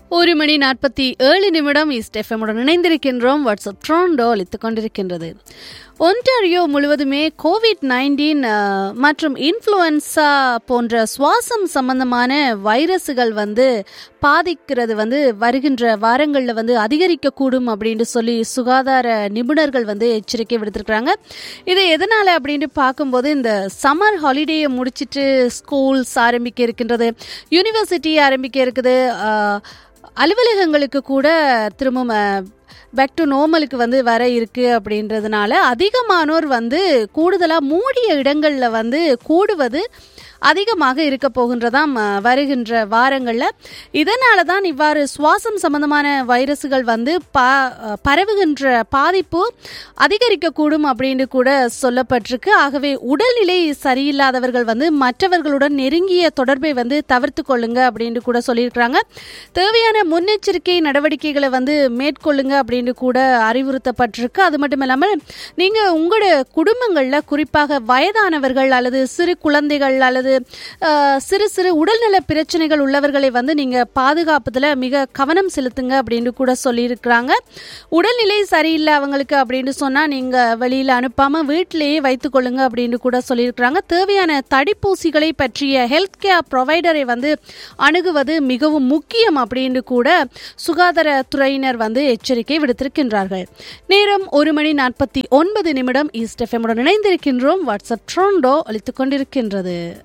ஒரு மணி நாற்பத்தி ஏழு நிமிடம் ஈஸ்ட் எஃப்எம்முடன் இணைந்திருக்கின்றோம் வாட்ஸ்அப் ட்ரோண்டோ அளித்துக் கொண்டிருக்கின்றது ஒன்டாரியோ முழுவதுமே கோவிட் நைன்டீன் மற்றும் இன்ஃப்ளூயன்சா போன்ற சுவாசம் சம்பந்தமான வைரஸுகள் வந்து பாதிக்கிறது வந்து வருகின்ற வாரங்களில் வந்து அதிகரிக்கக்கூடும் அப்படின்னு சொல்லி சுகாதார நிபுணர்கள் வந்து எச்சரிக்கை விடுத்திருக்கிறாங்க இது எதனால் அப்படின்னு பார்க்கும்போது இந்த சம்மர் ஹாலிடேயை முடிச்சிட்டு ஸ்கூல்ஸ் ஆரம்பிக்க இருக்கின்றது யூனிவர்சிட்டி ஆரம்பிக்க இருக்குது அஹ், அலுவலகங்களுக்கு கூட திரும்ப பேக் டு நோமலுக்கு வந்து வர இருக்கு அப்படின்றதுனால அதிகமானோர் வந்து கூடுதலாக மூடிய இடங்களில் வந்து கூடுவது அதிகமாக இருக்க போகின்றதாம் அஹ், வருகின்ற வாரங்களில் இதனால தான் இவ்வாறு சுவாசம் சம்பந்தமான வைரஸுகள் வந்து பா அஹ், பரவுகின்ற பாதிப்பு அதிகரிக்கக்கூடும் அப்படின்னு கூட சொல்லப்பட்டிருக்கு ஆகவே உடல்நிலை சரியில்லாதவர்கள் வந்து மற்றவர்களுடன் நெருங்கிய தொடர்பை வந்து தவிர்த்து கொள்ளுங்க அப்படின்னு கூட சொல்லியிருக்கிறாங்க தேவையான முன்னெச்சரிக்கை நடவடிக்கைகளை வந்து மேற்கொள்ளுங்க அப்படின்னு கூட அறிவுறுத்தப்பட்டிருக்கு அது மட்டும் இல்லாமல் நீங்கள் உங்களோட குடும்பங்களில் குறிப்பாக வயதானவர்கள் அல்லது சிறு குழந்தைகள் அல்லது அஹ், சிறு சிறு உடல்நல பிரச்சனைகள் உள்ளவர்களை வந்து நீங்கள் பாதுகாப்பதில் மிக கவனம் செலுத்துங்க அப்படின்னு கூட சொல்லியிருக்கிறாங்க உடல்நிலை சரியில்லை அவங்களுக்கு அப்படின்னு சொன்னால் நீங்கள் வெளியில் அனுப்பாமல் வீட்டிலேயே வைத்துக்கொள்ளுங்க அப்படின்னு கூட சொல்லியிருக்கிறாங்க தேவையான தடுப்பூசிகளை பற்றிய ஹெல்த் கேர் ப்ரொவைடரை வந்து அணுகுவது மிகவும் முக்கியம் அப்படின்னு கூட சுகாதாரத்துறையினர் வந்து எச்சரிக்கை விடுத்திருக்கின்றார்கள் நேரம் ஒரு மணி நாற்பத்தி ஒன்பது நிமிடம் ஈஸ்ட் எஃப்எம்முடன் இணைந்திருக்கின்றோம் வாட்ஸ்அப் ட்ரோண்டோ அளித்துக் கொண்டிருக்கின்றது